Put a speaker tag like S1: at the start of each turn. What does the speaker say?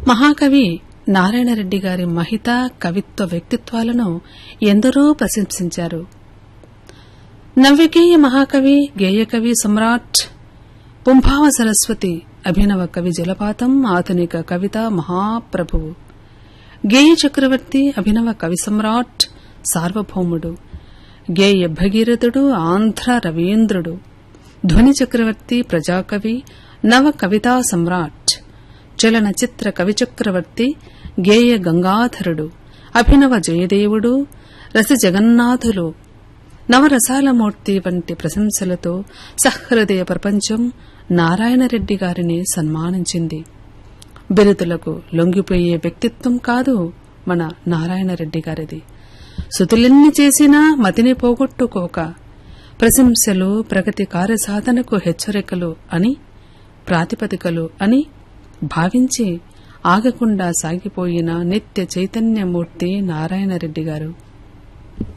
S1: మహాకవి నారాయణరెడ్డి గారి మహిత కవిత్వ వ్యక్తిత్వాలను ఎందరో ప్రశంసించారు నవ్యగేయ మహాకవి గేయకవి సమ్రాట్ పుంభావ సరస్వతి అభినవ కవి జలపాతం ఆధునిక కవిత మహాప్రభువు గేయ చక్రవర్తి అభినవ కవి సమ్రాట్ సార్వభౌముడు గేయ భగీరథుడు ఆంధ్ర రవీంద్రుడు ధ్వని చక్రవర్తి ప్రజాకవి నవ కవితా సమ్రాట్ చలనచిత్ర కవి చక్రవర్తి గేయ గంగాధరుడు అభినవ జయదేవుడు రస జగన్నాథులు నవరసాలమూర్తి వంటి ప్రశంసలతో సహృదయ ప్రపంచం నారాయణరెడ్డి గారిని సన్మానించింది బిరుదులకు లొంగిపోయే వ్యక్తిత్వం కాదు మన నారాయణరెడ్డి గారిది సుతులెన్ని చేసినా మతిని పోగొట్టుకోక ప్రశంసలు ప్రగతి కార్యసాధనకు హెచ్చరికలు అని ప్రాతిపదికలు అని భావించి ఆగకుండా సాగిపోయిన నిత్య చైతన్యమూర్తి నారాయణరెడ్డి గారు